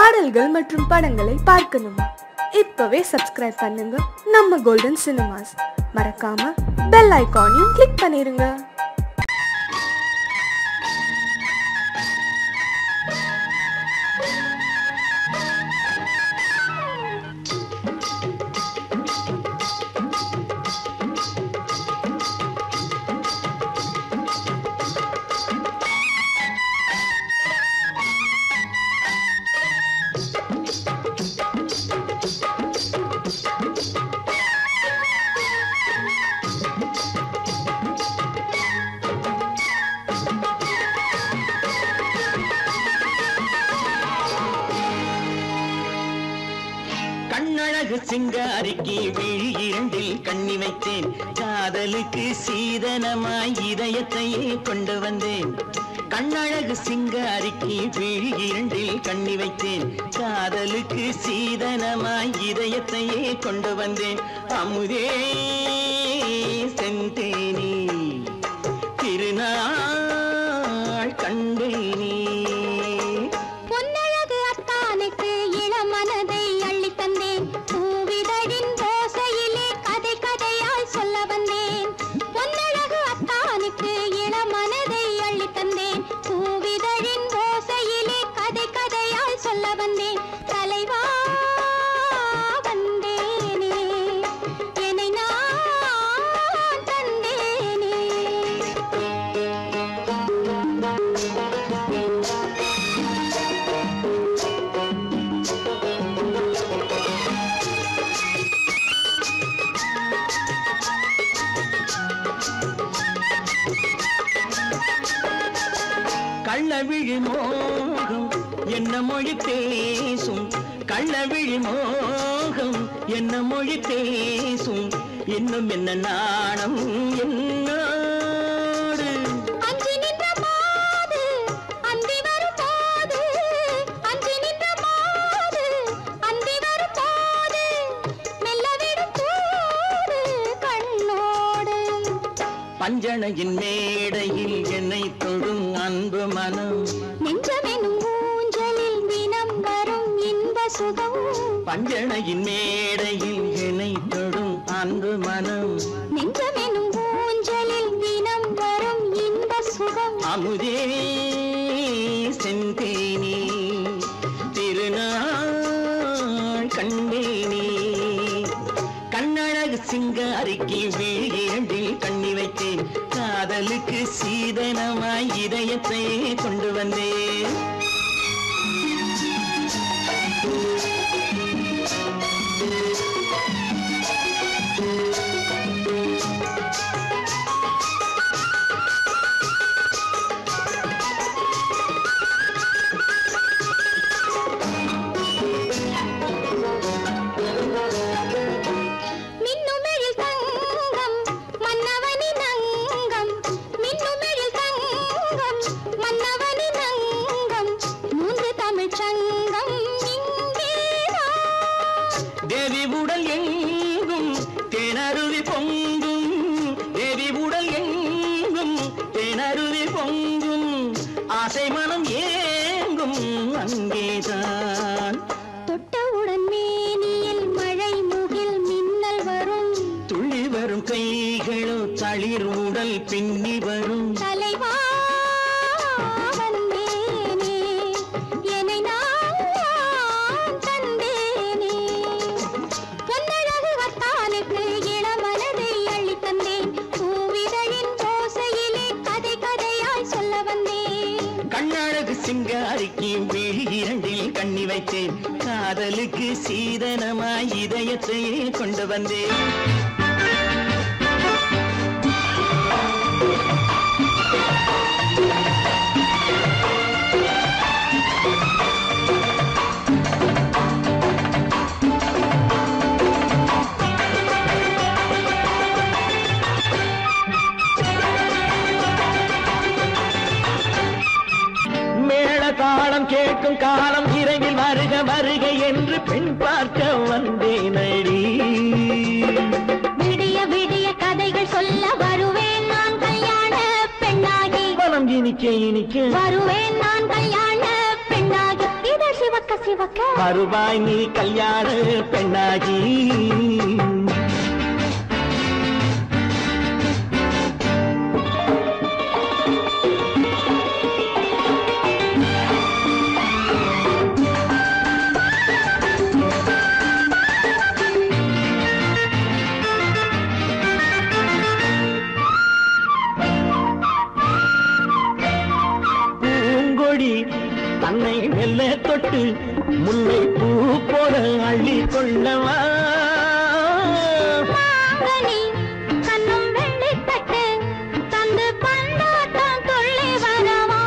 பாடல்கள் மற்றும் படங்களை பார்க்கணுமா இப்பவே சப்ஸ்கிரைப் பண்ணுங்க நம்ம கோல்டன் சினிமாஸ் மறக்காம பெல் ஐகானையும் கிளிக் பண்ணிருங்க கண்ணழகு சிங்காரிக்கு விழி இரண்டில் கண்ணி வைத்தேன் காதலுக்கு சீதனமாய் இதயத்தையே கொண்டு வந்தேன் கண்ணழகு சிங்காரிக்கு விழி இரண்டில் கண்ணி வைத்தேன் காதலுக்கு சீதனமாய் இதயத்தையே கொண்டு வந்தேன் அமுதே செந்தேனே திருநாள் கண்டேனே பொன்னழகு அத்தானுக்கு இளமனதை அள்ளித் தந்தேன் பூவிதழின் ஓசையிலே கதை கதையாய் சொல்ல வந்தேன் பொன்னழகு அத்தானுக்கு இளமனதை அள்ளித் தந்தேன் பூவிதழின் ஓசையிலே கதை கதையாய் சொல்ல வந்தேன் தலைவா வந்தேனே என்னை நான் தந்தேனே கள்ளவிழி மோகம் என்ன மொழி பேசும் கள்ளவிழி மோகம் என்ன மொழி பேசும் இன்னும் என்ன நாணம் என்னோடு அஞ்சி நின்ற மாது அந்தி வரும் போது அஞ்சி நின்ற மாது அந்தி வரும் போது மெல்ல விடும் தூது கண்ணோடு பஞ்சணையின் மேடையில் என்னை தொடும் அன்பு மனம் நெஞ்சமெனும் ஊஞ்சலில் தினம் வரும் இன்ப சுகம் பஞ்சணையின் மேடையில் என்னை தொடும் அன்பு மனம் நெஞ்சமெனும் ஊஞ்சலில் தினம் வரும் இன்ப சுகம் அமுதே செந்தேனே திருநாள் கண்டேனே கண்ணழகு சிங்காரிக்கு வீழில் கண்ணி வைத்தேன் காதலுக்கு சீதனமாய் இதயத்தை கொண்டு வந்தேன் மின்னுமெழில் தங்கம் மன்னவனின் அங்கம் மின்னுமெழில் தங்கம் மன்னவனின் அங்கம் மூன்று தமிழ்ச் சங்கம் இங்கேதான் தேவி உடல் எங்கும் தேனருவி பொங்கும் தேவி உடல் எங்கும் தேனருவி பொங்கும் ஆசை மனம் ஏங்கும் அங்கேதான் தொட்டவுடன் மேனியில் மழை முகில் மின்னல் வரும் துள்ளி வரும் கைகளோ தளிர் உடல் பின்னி வரும் தலைவா வந்தேனே என்னை நான் தந்தேனே பொன்னழகு வத்தானுக்கு இளமனதை அள்ளித் தந்தேன் பூவிதழின் ஓசையிலே கதை கதையாய் சொல்ல வந்தேன் கண்ணழகு சிங்காரிக்கு விழி இரண்டில் கண்ணி வைத்தேன் காதலுக்கு சீதனமாய் இதயத்தையே கொண்டு வந்தேன் மேள தாளம் கேட்கும் காலம் இரவில் வருக வருக என்று பெண் பார்க்க வந்தேன் அடி விடிய விடிய கதைகள் சொல்ல வருவேன் நான் கல்யாண பெண்ணாகி மனம் இனிக்க இனிக்க வருவேன் நான் கல்யாண பெண்ணாகி இதழ் சிவக்க சிவக்க சிவக்க வருவாய் நீ கல்யாண பெண்ணாகி பூங்கொடி தன்னை மெல்ல தொட்டு முல்லை பூ போல அள்ளி கொள்ளவா மாங்கனி கண்ணும் வெள்ளித்தட்டு தந்து பந்தாட்டம் துள்ளி வரவா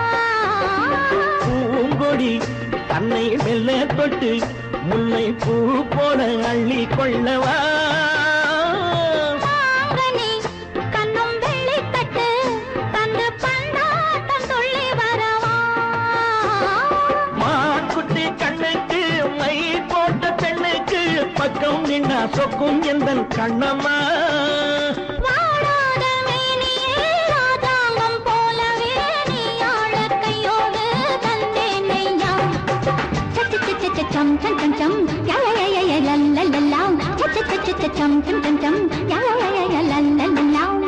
பூங்கொடி தன்னை மெல்ல தொட்டு முல்லை பூ போல அள்ளி கொள்ளவா மாங்கனி கண்ணும் வெள்ளித்தட்டு தந்து பந்தாட்டம் துள்ளி வரவா மாக்குட்டி கண்ணுக்கு மை போட்ட பெண்ணுக்கு பக்கம் நின்னா சொக்கும் எந்த கண்ணம்மா வாடாத மேனியே ராஜாங்கம் போலவே நீ ஆழக் கையோடு தந்தேன் நெய்யா. சச்சு சச்சு சச்சு சம் சம் சம் சம் யா யா யா யா யா லல் லல் லல் லாம். சச்சு சச்சு சச்சு சம் சம் சம் சம் யா யா யா யா யா லல் லல் லல் லாம்.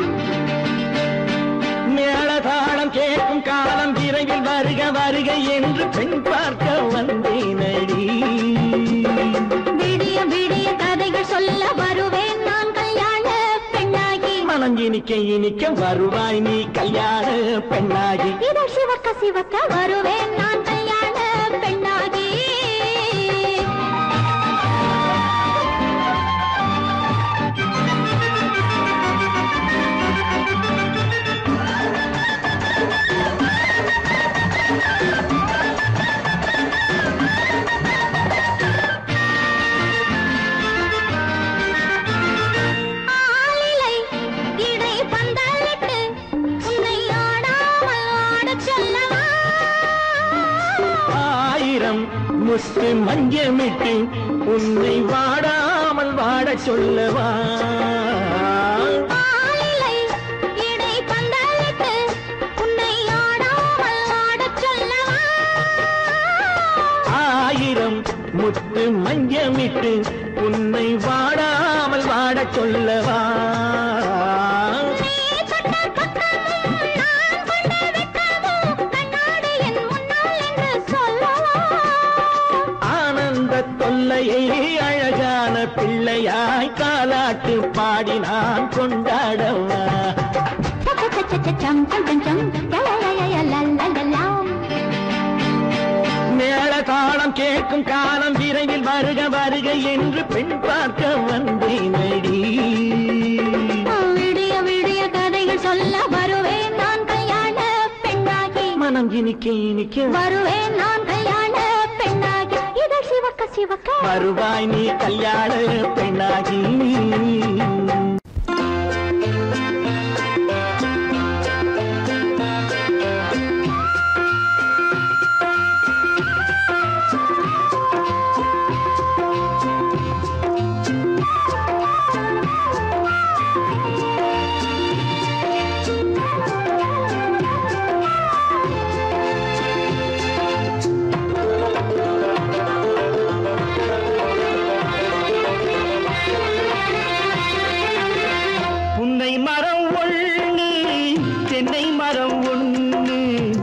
மேளதாளம் கேட்கும் காலம் விரைவில் வருக வருக என்று பெண் பார்க்க வந்தேனடி விடிய விடிய கதைகள் சொல்ல வருவேன் நான் கல்யாண பெண்ணாகி மனம் இனிக்க இனிக்க வருவாய் நீ கல்யாண பெண்ணாகி இதழ் சிவக்க சிவக்க வருவேன் நான் கல்யாண பெண்ணாகி ஆளிலை இடை பந்தலிட்டு உன்னை ஆடாமல் ஆடச் சொல்லவா ஆயிரம் முத்து மஞ்சமிட்டு உன்னை வாடாமல் வாடச் சொல்லவா ஆளிலை இடை பந்தலிட்டு உன்னை ஆடாமல் ஆடச் சொல்லவா ஆயிரம் முத்து மஞ்சமிட்டு உன்னை வாடாமல் வாடச் சொல்லவா நீ தொட்ட பக்கமும் நான் கொண்ட வெட்கமும் கண்ணாடி என் முன்னால் என்று சொல்லவா ஆனந்த தொல்லையை அழகான பிள்ளையாய் காலாட்டு பாடி நான் கொண்டாடவா சம் சம் சம் சம் யா யா யா யா லல் லல் லல் லாம். மேள தாளம் கேட்கும் காலம் விரைவில் வருக வருக என்று பெண் பார்க்க வந்தேனடி விடிய விடிய கதைகள் சொல்ல வருவேன் நான் கல்யாண பெண்ணாகி மனம் இனிக்க இனிக்க வருவேன் நான் கல்யாண பெண்ணாகி இதழ் சிவக்க சிவக்க வருவாய் நீ கல்யாண பெண்ணாகி புன்னை மரம் ஒண்ணு தென்னை மரம் ஒண்ணு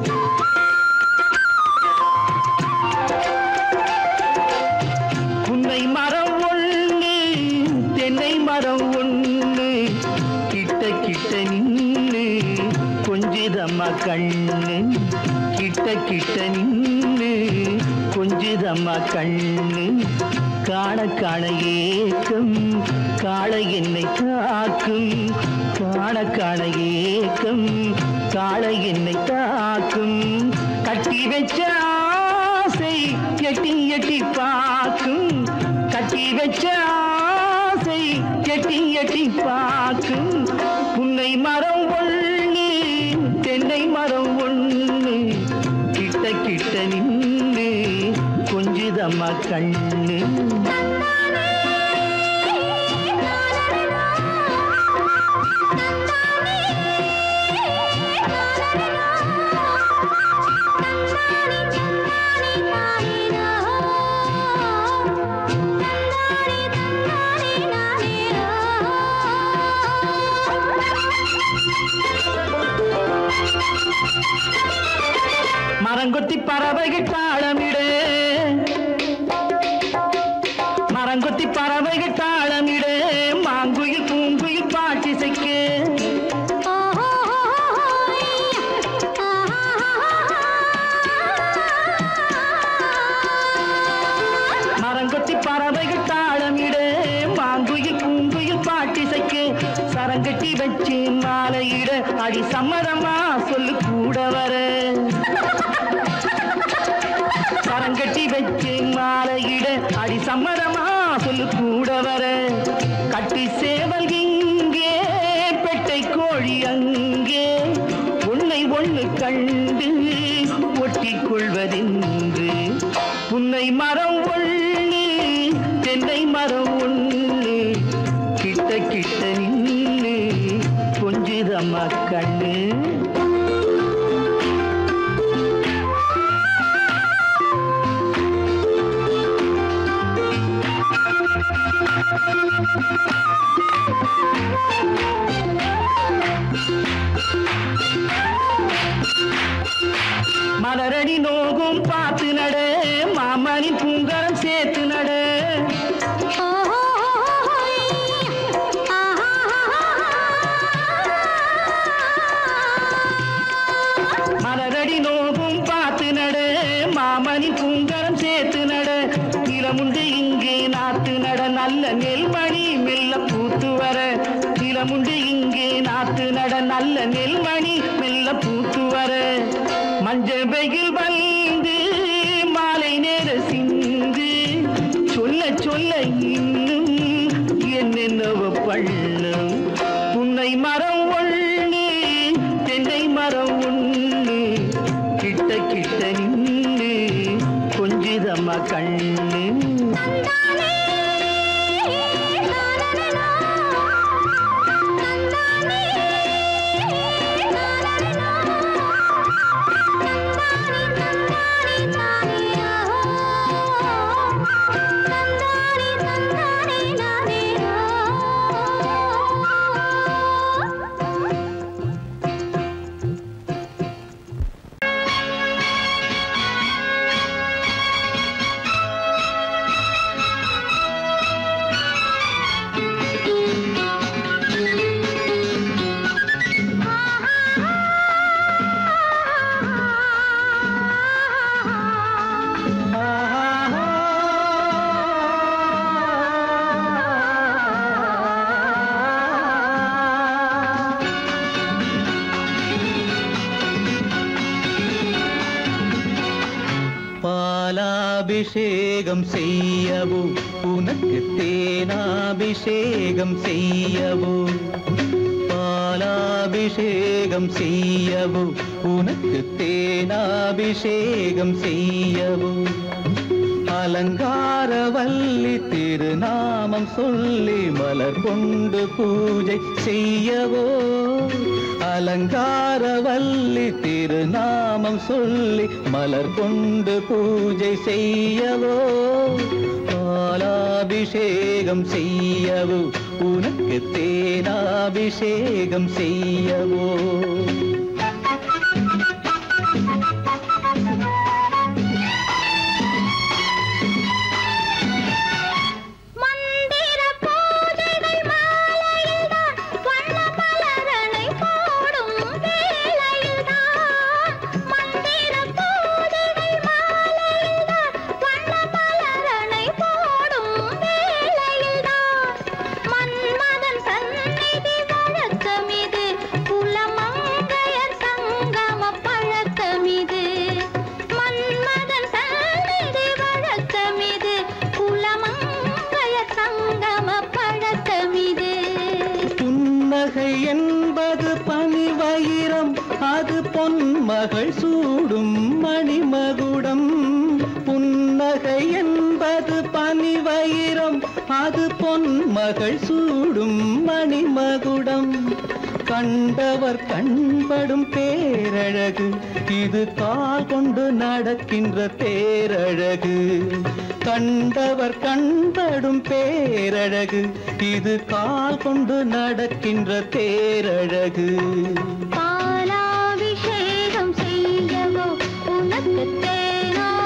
புன்னை மரம் ஒண்ணு தென்னை மரம் ஒண்ணு கிட்ட கிட்ட நின்னு கொஞ்சிதம்மா கண்ணு கிட்ட கிட்ட நின்னு கொஞ்சிதம்மா கண்ணு காண காண ஏக்கம் காளை என்னை தாக்கும் காண காண ஏக்கம் காளை என்னை தாக்கும் கட்டி வச்ச ஆசை எட்டி எட்டி பார்க்கும் கட்டி வச்ச ஆசை எட்டி எட்டி பார்க்கும் புன்னை மரம் ஒண்ணு தென்னை மரம் ஒண்ணு கிட்ட கிட்ட நின்று கொஞ்சிதம்மா கண்ணு தந்தானே பறவைகள் தாளமிட மரங்கொத்தி பறவைகள் தாளமிட மாங்குயில் பூங்குயில் பாட்டிசைக்க மரங்கொத்தி பறவைகள் தாளமிட மாங்குயில் பூங்குயில் பாட்டிசைக்க சரங்கட்டி வச்சு மாலையிட அடி சம்மதமா சொல்லு கூட வர சரங்கட்டி வச்சு மாலையிட அடி சம்மதமா சொல்லு கூட வர கட்டி சேவல் இங்கே பெட்டை கோழி அங்கே உன்னை ஒண்ணு கண்டு ஒட்டிக் கொள்வதென்று புன்னை மரம் ஒண்ணு தென்னை மரம் ஒண்ணு கிட்ட கிட்ட நின்று கொஞ்சுதம்மா கண்ணு மலரடி நோகும் பார்த்து நட மாமனின் பூங்கரம் சேர்த்து நட மலரடி நோகும் பார்த்து நட மாமனின் பூங்கரம் சேர்த்து நட நிலமுண்டு இங்கே நாத்து நட நல்ல நெல்மணி மெல்ல பூத்து வர நிலமுண்டு இங்கே நாத்து நட நல்ல நெல்மணி மெல்ல பூத்து வர மஞ்சள் வெயில் வந்து மாலை நேர சிந்து சொல்ல சொல்ல இன்னும் என்னென்னவ பண்ணும் புன்னை மரம் ஒண்ணு தென்னை மரம் ஒண்ணு கிட்ட கிட்ட நின்று கொஞ்சிதம்மா கண்ணு பாலாபிஷேகம் செய்யவோ உனக்கு தேனாபிஷேகம் செய்யவோ பாலாபிஷேகம் செய்யவோ உனக்கு தேனாபிஷேகம் செய்யவோ அலங்காரவல்லி திருநாமம் சொல்லி மலர் கொண்டு பூஜை செய்யவோ அலங்காரவல்லி திருநாமம் சொல்லி மலர் கொண்டு பூஜை செய்யவோ பாலாபிஷேகம் செய்யவோ உனக்கு தேனாபிஷேகம் செய்யவோ மந்திர பூஜைகள் மாலையில்தான் வண்ண மலரணை போடும் வேளையில்தான் மந்திர பூஜைகள் மாலையில்தான் வண்ண மலரணை போடும் வேளையில்தான் மன்மதன் சந்நிதி வழக்கமிது குலமங்கையர் சங்கம பழக்கமிது மன்மதன் சந்நிதி வழக்கமிது குலமங்கையர் சங்கம பழக்கமிது புன்னகை என்பது பனிவயிரம் அது பொன்மகள் சூடும் மணிமகுடம் புன்னகை என்பது பனிவயிரம் அது பொன்மகள் சூடும் மணிமகுடம் கண்டவர் கண்படும் பேரழகு இது கால் கொண்டு நடக்கின்ற தேரழகு கண்டவர் கண்படும் பேரழகு இது கால் கொண்டு நடக்கின்ற தேரழகு பாலாபிஷேகம் செய்யவோ உனக்கு தேனாபிஷேகம்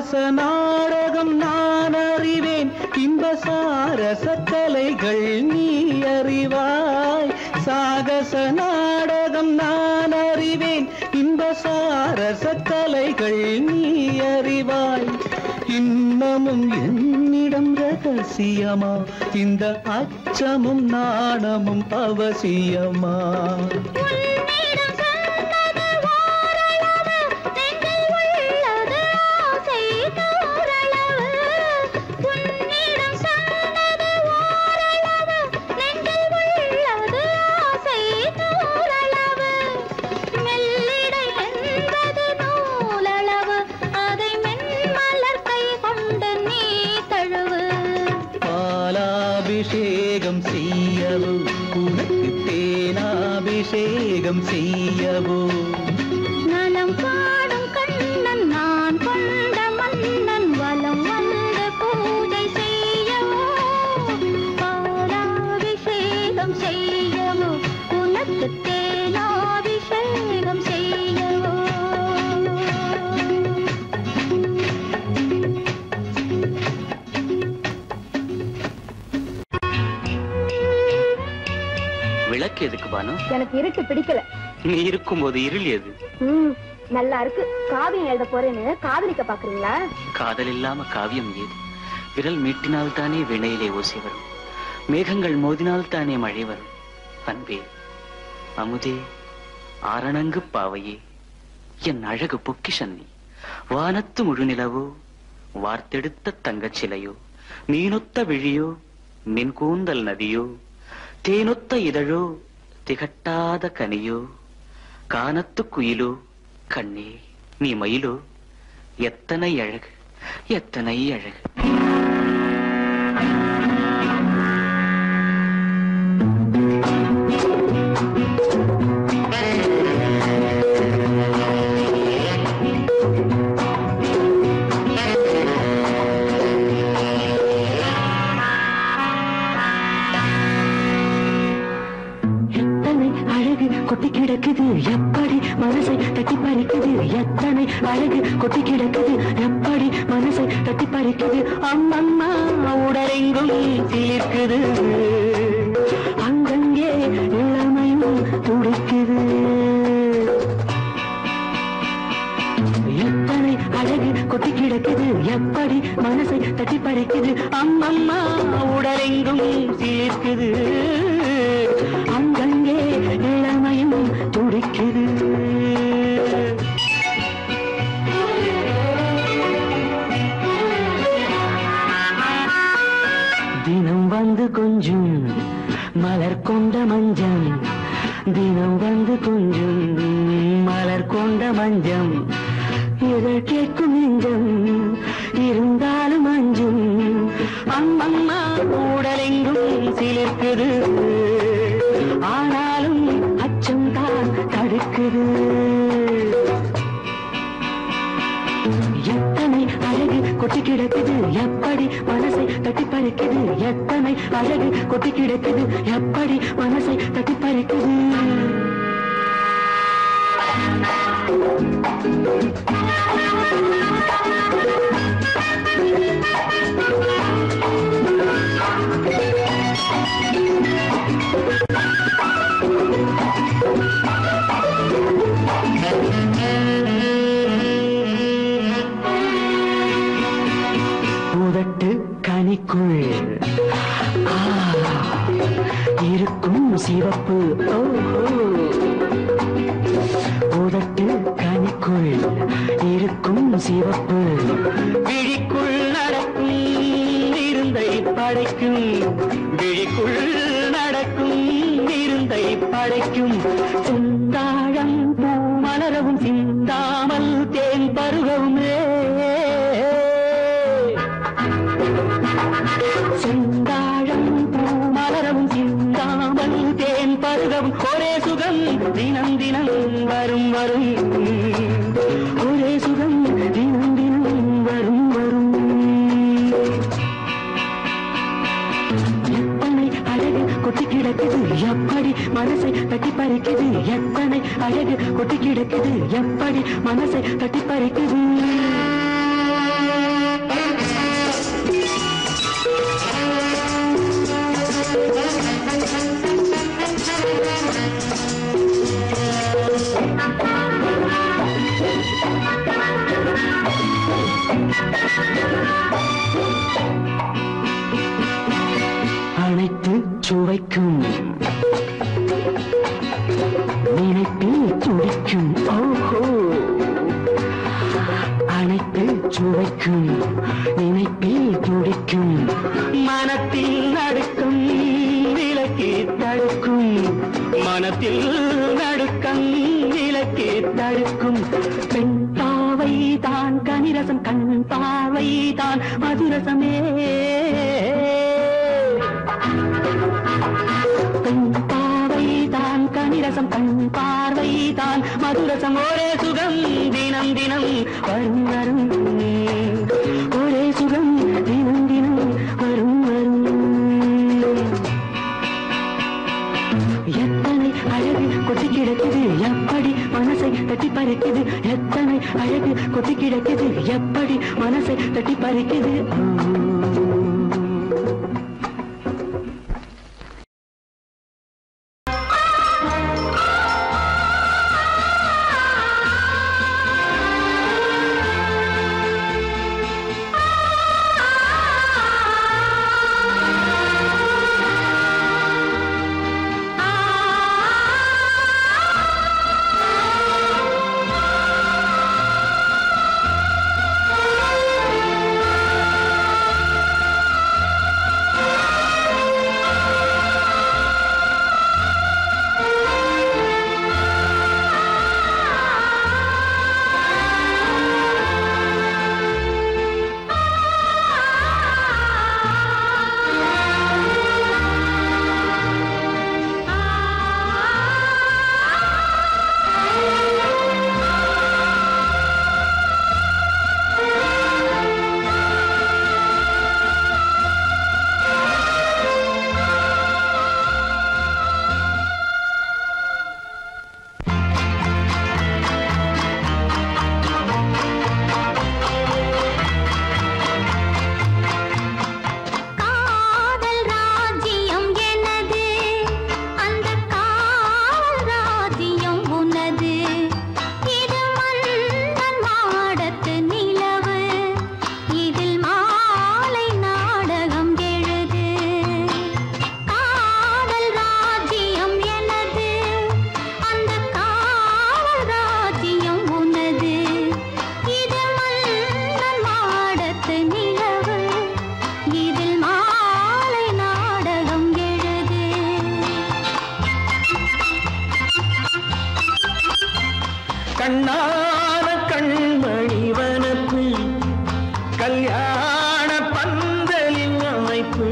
சாகச நாடகம் நான் அறிவேன் இன்ப சாரச கலைகள் நீ அறிவாய் சாகச நாடகம் நான் அறிவேன் இன்ப சாரச கலைகள் நீ அறிவாய் இன்னமும் என்னிடம் ரகசியமா இந்த அச்சமும் நாணமும் அவசியமா உன்னிடம் சொன்னது ஓரளவு, நெஞ்சில் உள்ளது ஆசை தோரளவு. உன்னிடம் சொன்னது ஓரளவு, நெஞ்சில் உள்ளது ஆசை தோரளவு. மெல்லிடை என்பது நூலளவு, அதை மென்மலர் கை கொண்டு நீ தழுவு பாலாபிஷேகம் செய்யவோ உனக்கு தேனாபிஷேகம் செய்யவோ நலம் பாடும் கண்ணன் நான் கொண்ட மன்னன் வலம் வந்து பூஜை செய்யவோ பாலாபிஷேகம் செய்யவோ உனக்கு தேனாபிஷேகம் செய்யவோ விளக்கு எதுக்கு பானு எனக்கு இருட்டு பிடிக்கல நீ இருக்கும்போது இருள் எது ம் நல்லா இருக்கு காவியம் எழுத போறேன்னு காதலிக்க பாக்குறீங்களா காதல் இல்லாம காவியம் ஏது விரல் மீட்டினால் தானே வினையிலே ஓசை வரும் மேகங்கள் மோதினால் தானே மழை வரும் அன்பே அமுதே ஆரணங்கு பாவையே என் அழகு பொக்கிஷன் நீ வானத்து முழுநிலவோ வார்த்தெடுத்த தங்கச் சிலையோ மீனொத்த விழியோ மின் கூந்தல் நதியோ தேனொத்த இதழோ திகட்டாத கனியோ கானத்து குயிலோ கண்ணே நீ மயிலோ எத்தனை அழகு எத்தனை அழகு எத்தனை அழகு கொட்டி கிடக்குது எப்படி மனசை தட்டி பறிக்குது எத்தனை அழகு கொட்டி கிடக்குது எப்படி மனசை தட்டி பறிக்குது அம்மம்மா உடலெங்கும் சிலிர்க்குது அங்கங்கே இளமையும் துடிக்குது எத்தனை அழகு கொட்டி கிடக்குது எப்படி மனசை தட்டி பறிக்குது அம்மம்மா உடலெங்கும் சீர்க்குது அங்கங்கே இளமையும் துடிக்குது தினம் வந்து கொஞ்சம் மலர் கொண்ட மஞ்சம் தினம் வந்து கொஞ்சம் மலர் கொண்ட மஞ்சம் இதழ் கேட்கும் நெஞ்சம் இருந்தாலும் அஞ்சும் அம்மம்மா உடலெங்கும் சிலிர்க்குது ஆனாலும் அச்சம் தான் தடுக்குது எத்தனை அழகு கொட்டி கிடக்குது எப்படி மனசை தட்டி பறிக்குது எத்தனை அழகு கொட்டி கிடக்குது எப்படி மனசை தட்டி பறிக்குது உதட்டு கனிக்குள் ஆ, இருக்கும் சிவப்பு ஓஹோ உதட்டு கனிக்குள் இருக்கும் சிவப்பு விழிக்குள் நடக்கும் இருந்தை படைக்கும் விழிக்குள் நடக்கும் இருந்தை படைக்கும் சிந்தாழம் பூ மலரவும் சிந்தாமல் தேன் பருகவுமே செந்தாழம் பூ மலரவும் சிந்தாமல் தேன் பருகவும் ஒரே சுகம் தினம் தினம் வரும் வரும் ஒரே சுகம் தினம் தினம் வரும் வரும் எத்தனை அழகு கொட்டி கிடக்குது எப்படி மனசை தட்டி பறிக்குது எத்தனை அழகு கொட்டி கிடக்குது எப்படி மனசை தட்டி பறிக்குது தடுக்கும் பெண் பாவை தான் கனிரசம் கண் பார்வை தான் மதுரசமே பெண் பாவை தான் கனிரசம் கண் பார்வை தான் மதுரசம் ஒரே சுகம் தினம் தினம் வரும் வரும் ஒரே சுகம் தினம் தினம் வரும் வரும் எத்தனை அழகு கொட்டி கிடக்குது எப்படி மனசை தட்டி பறிக்குது எத்தனை அழகு கொட்டி கிடக்குது எப்படி மனசை தட்டி பறிக்குது ஆ. காதல் ராஜ்யம் எனது அந்த காவல் ராஜ்யம் உனது இது மன்னன் மாடத்து நிலவு இதில் மாலை நாடகம் எழுது காதல் ராஜ்யம் எனது அந்த காவல் ராஜ்யம் உனது இது மன்னன் மாடத்து நிலவு இதில் மாலை நாடகம் எழுது கண்ணான கண்மணி வனப்பு கல்யாண பந்தலின் அமைப்பு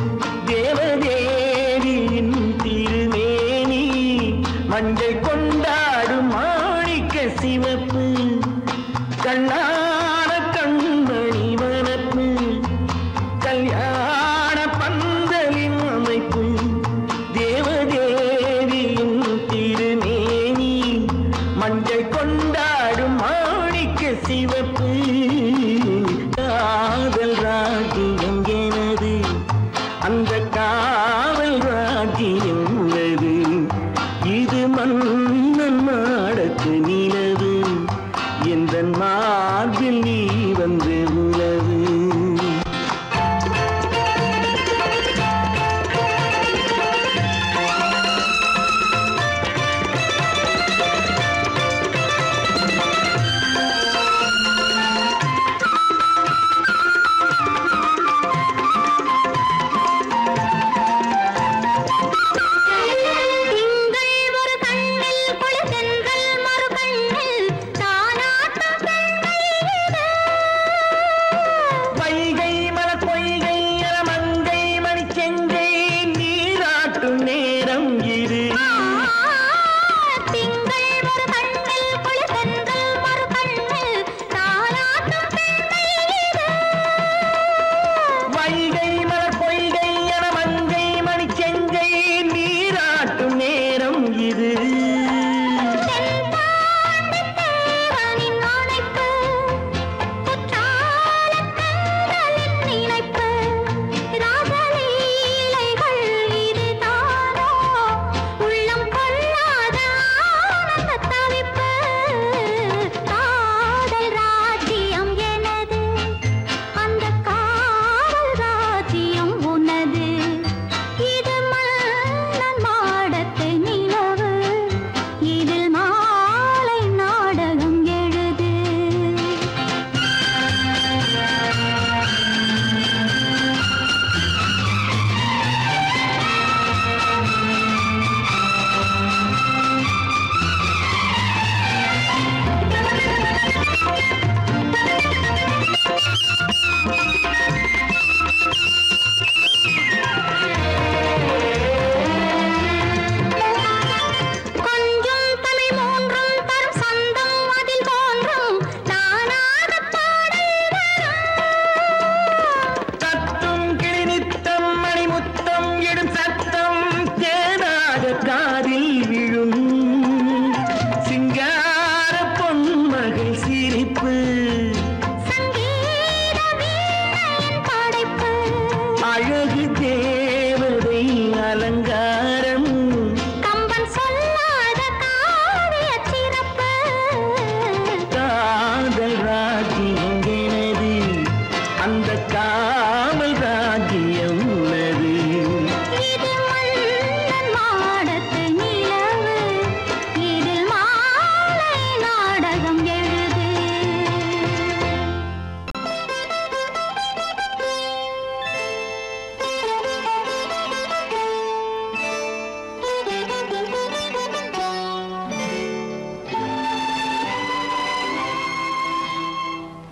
தேவதேவியின் திருமேனி மஞ்சள் கொண்டாடும் மாணிக்க சிவப்பு கண்ணான கண்மணி வனப்பு கல்யாண பந்தலின் அமைப்பு தேவதேவியின் திருமேனி மஞ்சள் கொண்டாடும் மாணிக்க சிவப்பு காதல் ராஜ்யம் எனது அந்த காவல் ராஜ்யம் உள்ளது இது மன்னன் மாடத்து நிலவு எந்த மார்பில் நீ வந்து உலவு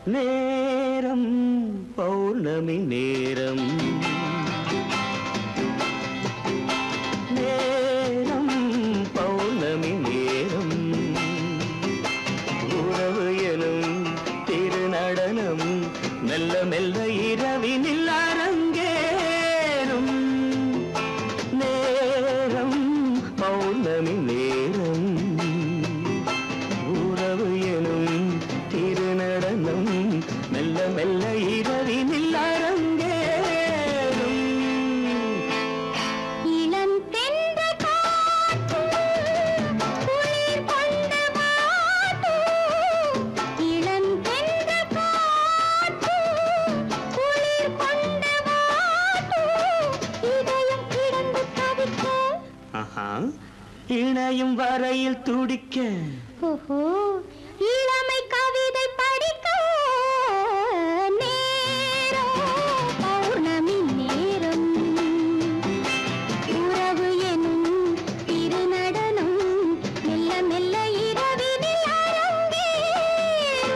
நேரம் பௌர்ணமி நேரம் நேரம் பௌர்ணமி நேரம் உறவு எனும் திருநடனம் மெல்ல மெல்ல இரவினில் அரங்கேறும் நேரம் பௌர்ணமி நேரம் உறவு எனும் திருநடனம் மெல்ல மெல்ல இரவினில் அரங்கேறும் இளம் தென்ற காற்றும் குளிர் கொண்ட வாட்டும் இளம் தென்ற காற்றும் குளிர் கொண்ட வாட்டும் இதயம் கிடந்து தவிக்க ஆஹா இணையும் வரையில் துடிக்க ஓஹோ இளமை கவிதை படிக்க நேரம் பௌர்ணமி நேரம் உறவு எனும் திருநடனம் மெல்ல மெல்ல இரவினில் அரங்கேறும்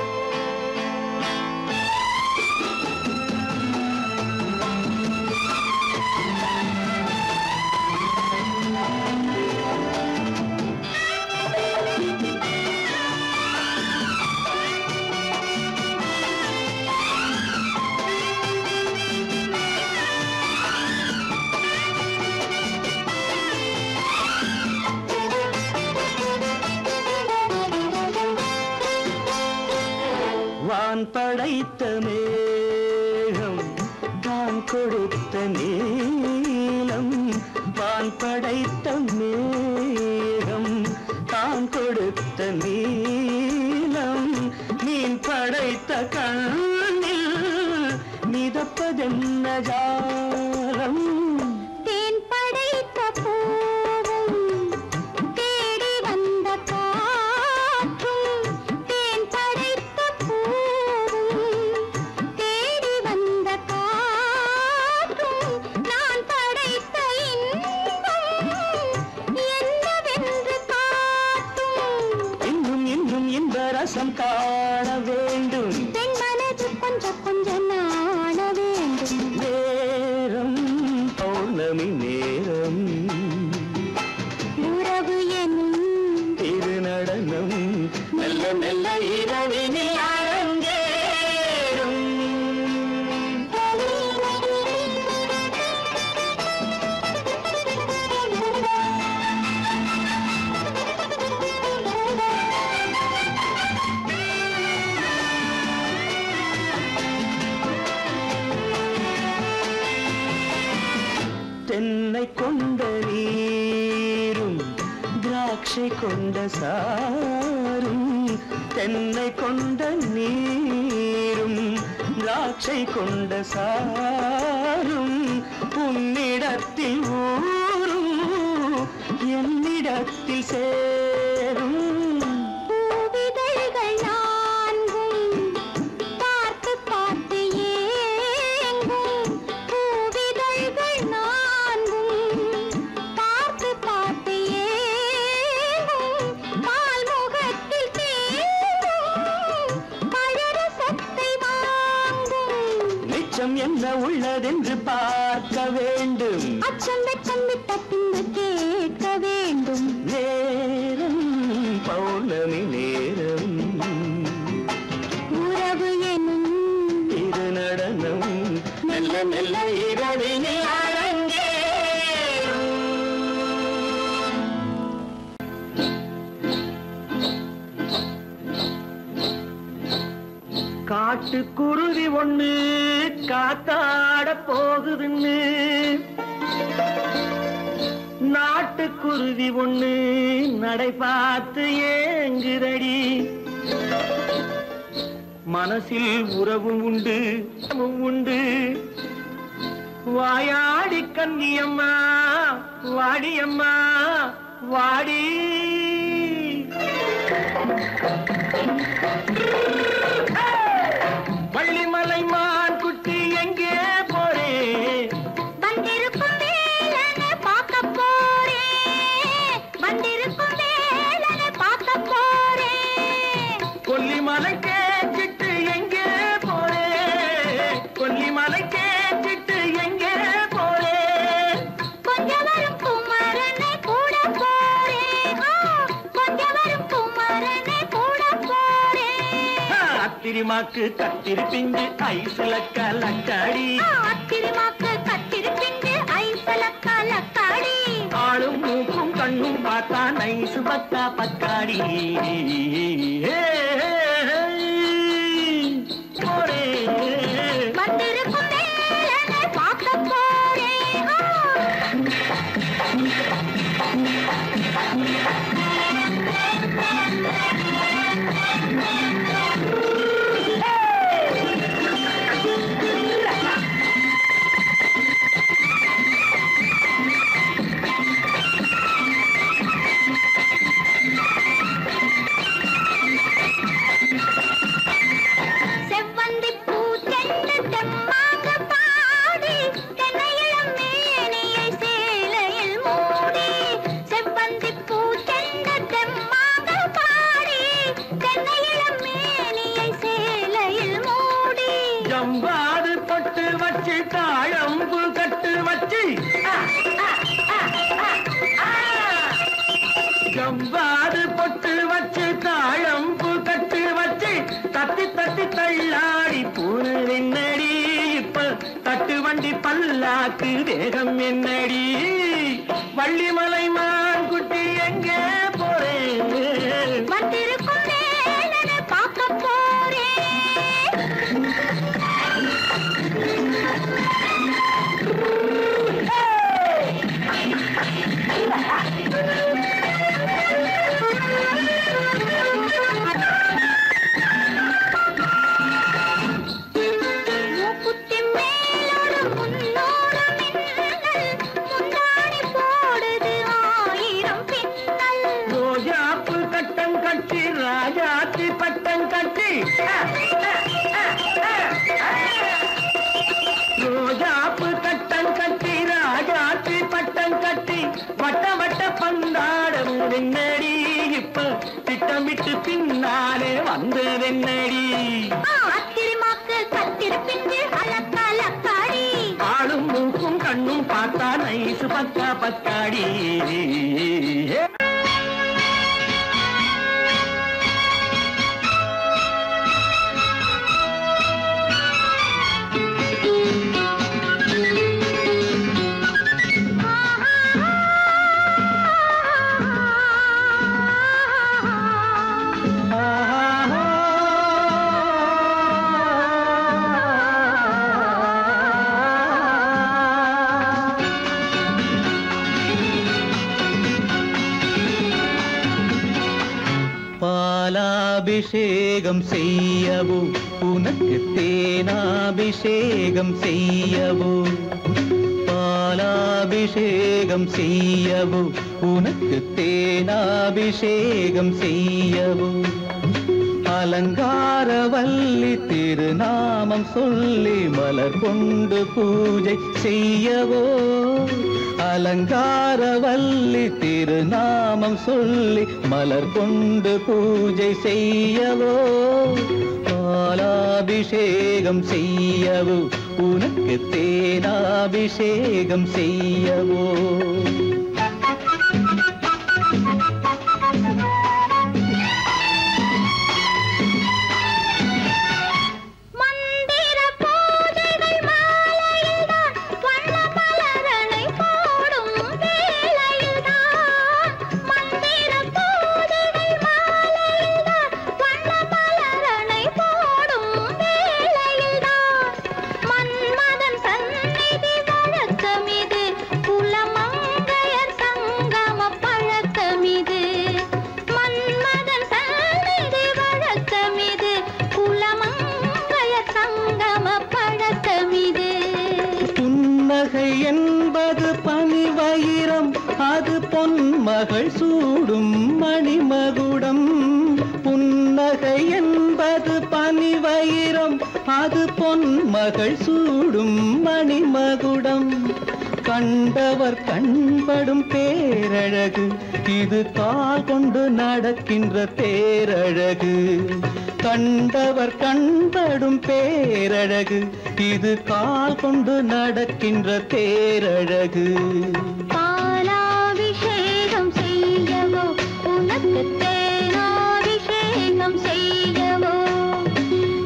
வான் படைத்த மேகம் தான் கொடுத்த நீளம் வான் படைத்த மேகம் தான் கொடுத்த நீளம் மீன் படைத்த கண்ணில் மிதப்பதென்ன ஜாலம் தேன் படைத்த பூவும் தேடி வந்த காற்றும் தேன் படைத்த பூவும் தேடி வந்த காற்றும் நான் படைத்த இன்பம் என்னவென்று காட்டும் இன்னும் இன்னும் இந்த ரசம் காண வேண்டும் பெண் மனது கொஞ்சம் கொஞ்சம் நாண வேண்டும் நேரம் பௌர்ணமி நேரம் உறவு எனும் திருநடனம் மெல்ல மெல்ல இரவினில் அரங்கேறும் தென்னை கொண்ட நீரும் திராட்சை கொண்ட சாரும் தென்னை கொண்ட நீரும் திராட்சை கொண்ட சாரும் உன்னிடத்தில் ஊரும் என்னிடத்தில் சேரும் பூவிதழ்கள் நான்கும் பார்த்து பார்த்து ஏங்கும் பூவிதழ்கள் நான்கும் பார்த்து பார்த்து ஏங்கும் பால் முகத்தில் தேங்கும் பழரசத்தை வாங்கும் மிச்சம் என்ன உள்ளதென்று பார்க்க வேண்டும் அச்சம் வெச்சம் விட்ட பின்பு கேட்க வேண்டும் நேரம் பௌர்ணமி நேரம் உறவு எனும் திருநடனம் மெல்ல மெல்ல இரவினில் அரங்கேறும் காட்டுக்குருவி ஒண்ணு காத்தாட போகுதுன்னு நாட்டுக்குருவி ஒண்ணு நடை பார்த்து ஏங்குதடி மனசில் உறவும் உண்டு உறவும் உண்டு வாயாடி கன்னியம்மா வாடியம்மா வாடி வள்ளிமலை மான் குட்டி எங்கே போறே வந்திருக்கும் வேலனை பார்க்க போறேன் வந்திருக்கும் வேலனை பார்க்க போறேன் கொல்லிமலை கேட்டுட்டு எங்கே ஆத்திரிமாக்கு கத்திரி பிஞ்சு ஐசுல கலக்காடி ஆத்திரமாக்கு கத்திரி பிஞ்சு ஐசலக்கா லக்காடி ஆளும் மூக்கும் கண்ணும் பார்த்தா நைசு பக்கா பக்காடி ஏ, போரே. வந்திருக்கும் வேலனை பார்க்க போறேன் ஆ. செவ்வந்தி பூ தென்று தெம்மாக பாடி தென்னையிளம் மேனியை சேலையில் மூடி செவ்வந்தி பூ தென்று தெம்மாக பாடி தென்னையிளம் மேனியை சேலையில் மூடி ஜம்பாது பொட்டு வச்சு தாழம்பு கட்டு வச்சு ஜம்பாது பொட்டு வச்சு தாழம்பு கட்டு வச்சு தத்தி தத்தி தள்ளாடி பூனு என்னடி இப்ப தட்டு வண்டி பல்லாக்கு தேகம் என்னடி வள்ளிமலை மான் குட்டி எங்கே போறேன் வந்திருக்கும் வேலனை பார்க்க போறேன் மூக்குத்தி மேலோடு முன்னோடு மின்னல் முந்தாணி போடுது ஆயிரம் பின்னல் ரோஜாப்பு கட்டம் கட்டி ராஜாத்தி பட்டம் கட்டி ரோஜாப்பு கட்டம் கட்டி ராஜாத்தி பட்டம் கட்டி வட்ட வட்ட பந்தாடம் என்னடி இப்ப திட்டமிட்டு பின்னாலே வந்ததென்னடி ஆத்திரமாக்கு கத்திரி பிஞ்சு அலக்கலக்காடி ஆளும் மூக்கும் கண்ணும் பார்த்தா நைசு பக்கா பக்காடி பாலாபிஷேகம் செய்யவோ உனக்கு தேனாபிஷேகம் செய்யவோ பாலாபிஷேகம் செய்யவோ உனக்கு தேனாபிஷேகம் செய்யவோ அலங்காரவல்லி திருநாமம் சொல்லி மலர் கொண்டு பூஜை செய்யவோ அலங்காரவல்லி திருநாமம் சொல்லி மலர் கொண்டு பூஜை செய்யவோ பாலாபிஷேகம் செய்யவோ உனக்கு தேனாபிஷேகம் செய்யவோ மந்திர பூஜைகள் மாலையில்தான் வண்ண மலரணை போடும் வேளையில்தான் மந்திர பூஜைகள் மாலையில்தான் வண்ண மலரணை போடும் வேளையில்தான் மன்மதன் சந்நிதி வழக்கமிது குலமங்கையர் சங்கம பழக்கமிது மன்மதன் சந்நிதி வழக்கமிது குலமங்கையர் சங்கம பழக்கமிது புன்னகை என்பது பனிவயிரம் அது பொன்மகள் சூடும் மணிமகுடம் புன்னகை என்பது பனிவயிரம் அது பொன்மகள் சூடும் மணிமகுடம் கண்டவர் கண்படும் பேரழகு இது கால் கொண்டு நடக்கின்ற தேரழகு கண்டவர் கண்படும் பேரழகு இது கால் கொண்டு நடக்கின்ற தேரழகு பாலாபிஷேகம் செய்யவோ உனக்கு தேனாபிஷேகம் செய்யவோ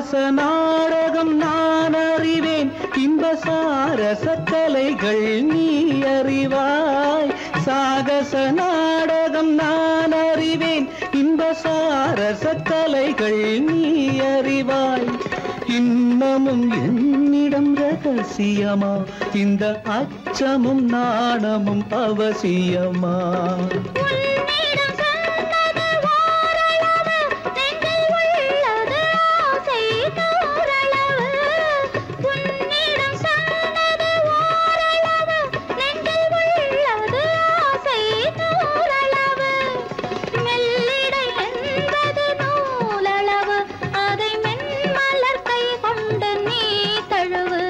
சாகச நாடகம் நான் அறிவேன் இன்ப சாரச கலைகள் நீ அறிவாய் சாகச நாடகம் நான் அறிவேன் இன்ப சாரச கலைகள் நீ அறிவாய் இன்னமும் என்னிடம் ரகசியமா இந்த அச்சமும் நாணமும் அவசியமா உன்னிடம் சொன்னது ஓரளவு, நெஞ்சில் உள்ளது ஆசை நூறளவு. உன்னிடம் சொன்னது ஓரளவு, நெஞ்சில் உள்ளது ஆசை நூறளவு. மெல்லிடை என்பது நூலளவு, அதை மென்மலர் கை கொண்டு நீ தழுவு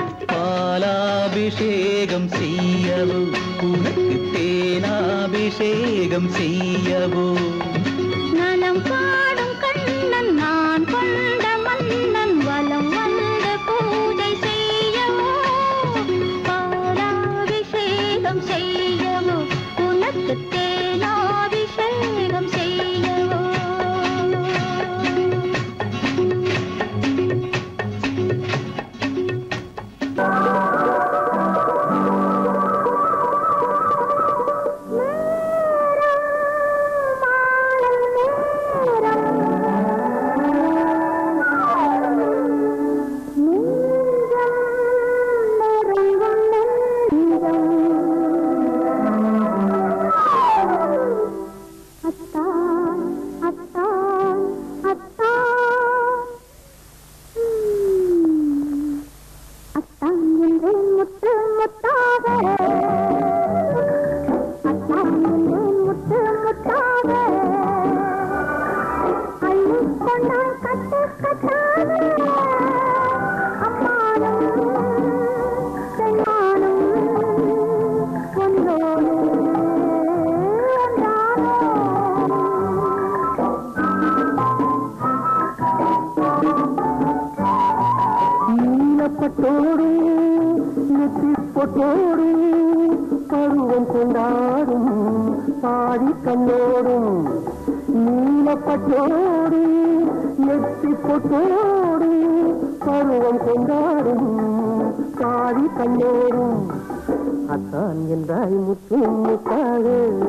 பாலாபிஷேகம் செய்யவோ உனக்கு தேனாபிஷேகம் செய்யவோ நலம் பாடும் கண்ணன் நான் கொண்ட மன்னன் வலம் வந்து பூஜை செய்யவோ பாலாபிஷேகம் செய்யவோ உனக்கு தேனாபிஷேகம் செய்யவோ அத்தான் அத்தான் அத்தான் உம். அத்தான் என்று முத்து முத்தாக அத்தான் என்று முத்து முத்தாக அள்ளிக் கொண்டாய் கட்டு கட்டாக அம்மானும் பெண்மானும் ஒன்றோடு ஒன்றானோ நீலப்பட்டோடு நெற்றிப்பொட்டோடு பருவம் கொண்டாடும் பாடி கண்ணோடும் நீலப்பட்டோடு நெற்றிப்பொட்டோடு பருவம் கொண்டாடும் பாடி கண்ணோடும் அத்தான் என்றாய் முற்றும் முத்தாக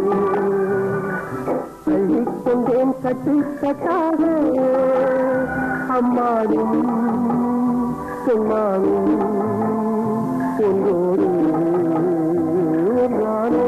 அள்ளிக்கொண்டேன் கட்டு கட்டாக அம்மாடும் சொன்னாலும் என்னோடு நானோ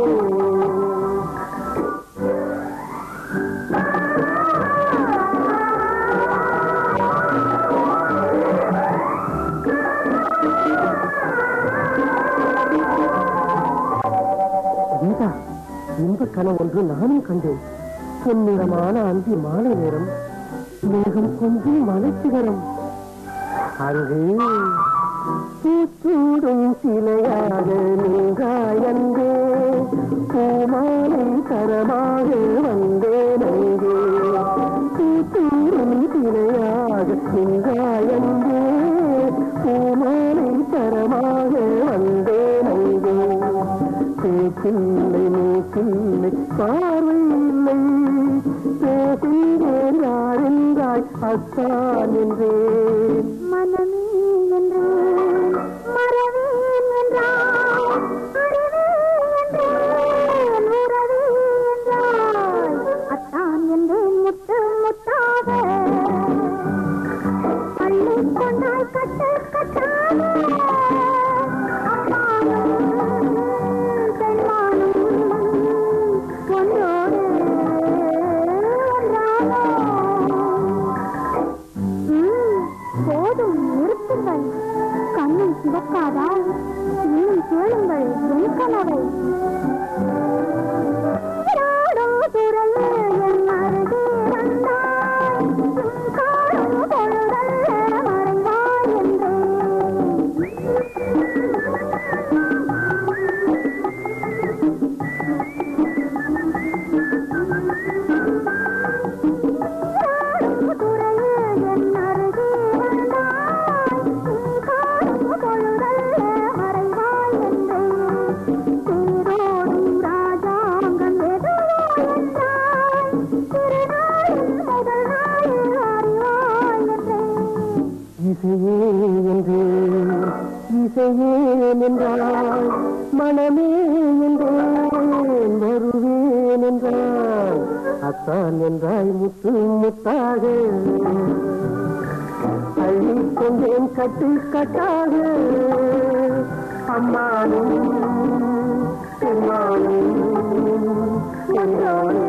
கீதா இன்ப கனவு ஒன்று நானும் கண்டேன் பொன்னிறமான அந்தி மாலை நேரம் மேகம் கொஞ்சம் மலைச்சிகரம் அங்கு பூச்சூடும் சிலையாக நின்றாயந்தே பூமாலை தரமாக வந்தேன் அங்கே பூச்சூடும் சிலையாக நின்றாயந்தே பூமாலை தரமாக வந்தேன் அங்கே பேச்சில்லை மூக்கில்லை பார்வை இல்லை பேசுகிறேன் யாரென்றாய் அத்தான் என்றேன் மனமே என்றேன் மறவேன் என்றாய் அறிவே என்றேன் உறவே என்றாய் அத்தான் என்றேன் முத்து முத்தாக பள்ளி கொண்டாய் கட்டு கட்டாக அம்மானும் பெண்மானும் ஒன்றோடு ஒன்றானோ ம், போதும் நிறுத்துங்கள் கண்ணில் சிவக்காதா இன்னும் கேளுங்கள் என் கனவை நீராடும் சுரையே என் அருகே வந்தாய் உன் காணும் பொழுதல்ல மறைவாய் என்றேன் இசையே என்றேன் இசையே என்றால் மனமே என்றேன் வருவேன் என்றால் அத்தான் என்றாய் முத்து முத்தாக அள்ளிக் கொண்டேன் கட்டு கட்டாக அம்மானும் பெருமானும் என்றானே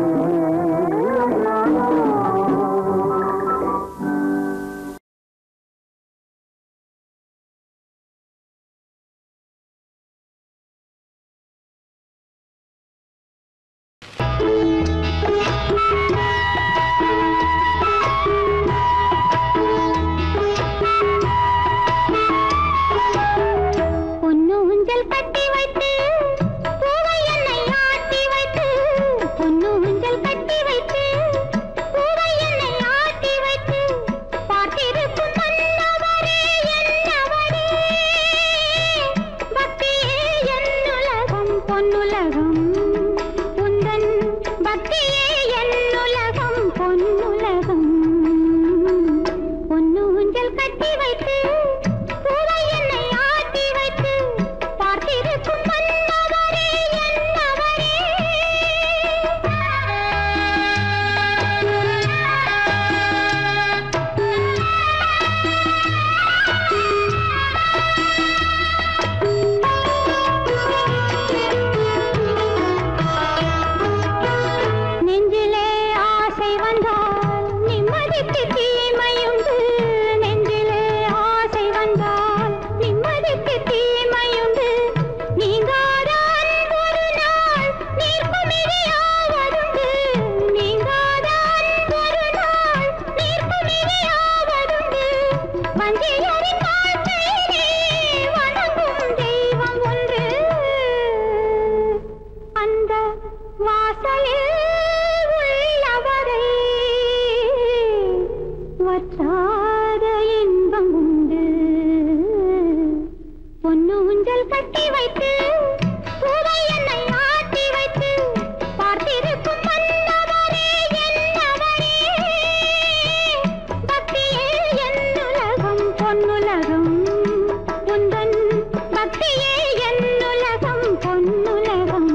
பொன்னு ஊஞ்சல் கட்டி வைத்து பூவை என்னை ஆட்டி வைத்து பொன்னு ஊஞ்சல் கட்டி வைத்து பூவை என்னை ஆட்டி வைத்து பார்த்திருக்கும் மன்னவரே என்னவரே பக்தியே என்னுலகம் பொன்னுலகம் உந்தன் பக்தியே என்னுலகம் பொன்னுலகம் பொன்னு ஊஞ்சல் கட்டி வைத்து பூவை என்னை ஆட்டி வைத்து பார்த்திருக்கும் மன்னவரே என்னவரே நெஞ்சிலே ஆசை வந்தால் நிம்மதிக்கு தீமையுண்டு நெஞ்சிலே ஆசை வந்தால் நிம்மதிக்கு தீமையுண்டு நீங்காத அன்பொரு நாள் நீர்க்குமிழியாவதுண்டு நீங்காத அன்பொரு நாள் நீர்க்குமிழியாவதுண்டு வஞ்சியரின் வாழ்க்கையிலே வணங்கும் தெய்வம் ஒன்று அந்த வாசலில் உள்ளவரை வற்றாத இன்பம் உண்டு பொன்னு ஊஞ்சல் கட்டி வைத்து பூவை என்னை ஆட்டி வைத்து பார்த்திருக்கும் மன்னவரே என்னவரே பக்தியே என்னுலகம் பொன்னுலகம் உந்தன் பக்தியே என்னுலகம் பொன்னுலகம்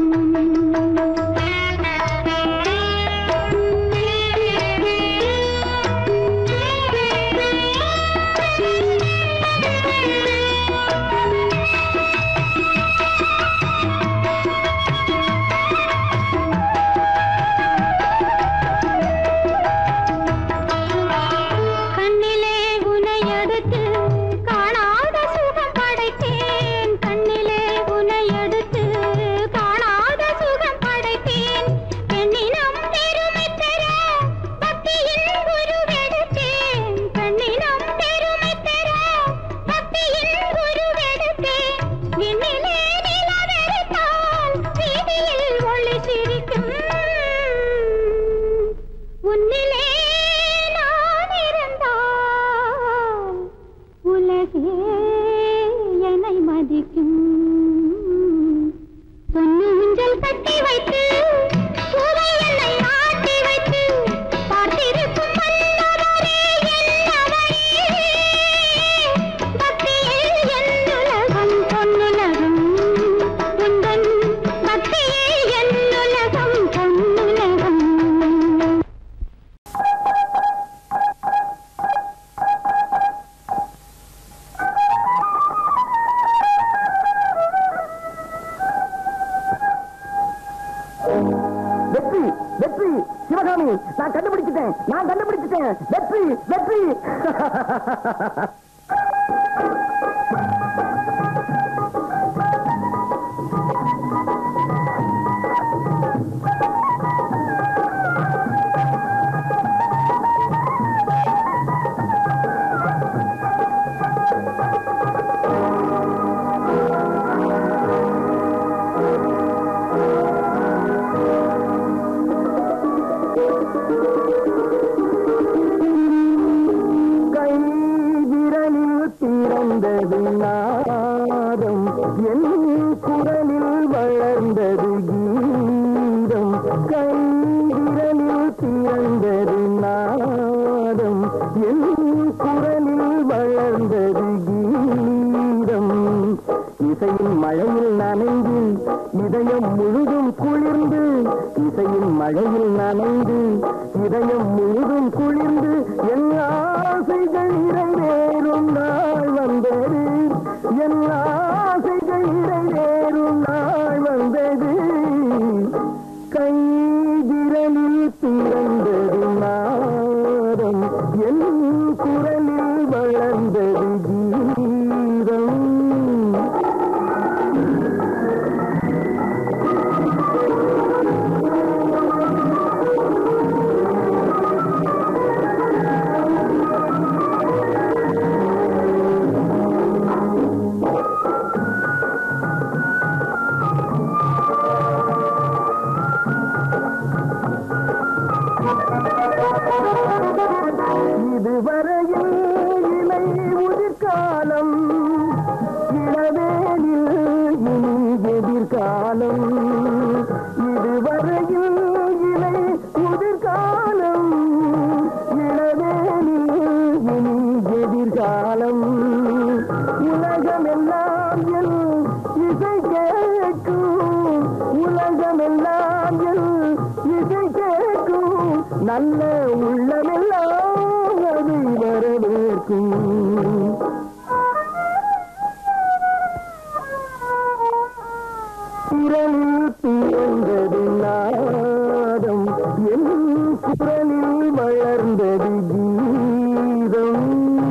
கண்ணிலே உனை எடுத்து காணாத சுகம் படைத்தேன் கண்ணிலே உனை எடுத்து காணாத சுகம் படைத்தேன் பெண்ணினம் பெருமை பெற பக்தியின் குருவெடுத்தேன் பெண்ணினம் பெருமை பெற பக்தியின் குருவெடுத்தேன் விண்ணிலே நிலவெடுத்தால் வீதியில் ஒளி சிரிக்கும் உன்னிலே நான் இருந்தால் உலகே என்னை மதிக்கும் பொன்னு ஊஞ்சல் கட்டி வைத்து பூவை என்னை ஆட்டி வைத்து பார்த்திருக்கும் மன்னவரே என்னவரே பக்தியே என்னுலகம் பொன்னுலகம் உந்தன் பக்தியே என்னுலகம் பொன்னுலகம் வெற்றி வெற்றி சிவகாமி நான் கண்டுபிடிச்சிட்டேன் நான் கண்டுபிடிச்சிட்டேன் வெற்றி வெற்றி கை விரலில் பிறந்தது நாதம் என் குரலில் வளர்ந்தது கீதம் கை விரலில் பிறந்தது நாதம் என் குரலில் வளர்ந்தது இதயம் முழுதும் குளிர்ந்து இசையின் மழையில் நனைந்து இதயம் முழுதும் குளிர்ந்து என் ஆசைகள் நிறைவேறும் நாள் வந்தது என் ஆசைகள் நிறைவேறும் நாள் வந்தது கை விரலில் பிறந்தது நாதம் என் குரலில் வளர்ந்தது கீதம் இதுவரையில் இலை உதிர்காலம் இளவேனில் இனி எதிர்காலம் இதுவரையில் இலை உதிர்காலம் இளவேனில் இனி எதிர்காலம் உலகமெல்லாம் என் இசை கேட்கும் உலகமெல்லாம் என் இசை கேட்கும் நல்ல உள்ளமெல்லாம் அதை வரவேற்கும் குரலில் பிறந்தது நாதம் என் குரலில் வளர்ந்தது கீதம்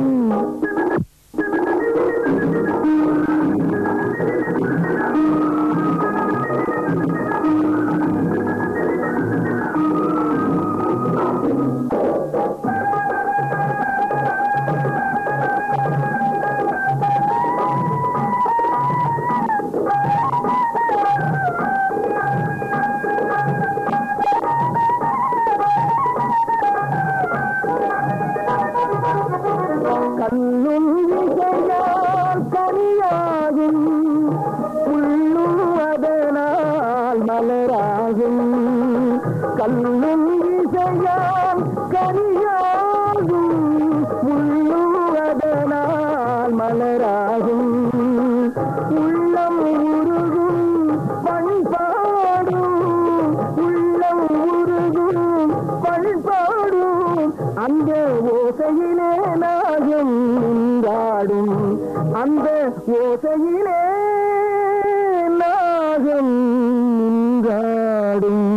கண்ணும் இசையால் கனியாகும் உள்ளும் அதனால் மலராகும் கண்ணும் இசையால் கனியாகும் உள்ளும் அதனால் மலராகும் உள்ளம் உருகும் பண்பாடும் உள்ளம் உருகும் பண்பாடும் அந்த ஓசையிலே நாகம் நின்றாடும் அந்த ஓசையிலே நாகம் நின்றாடும்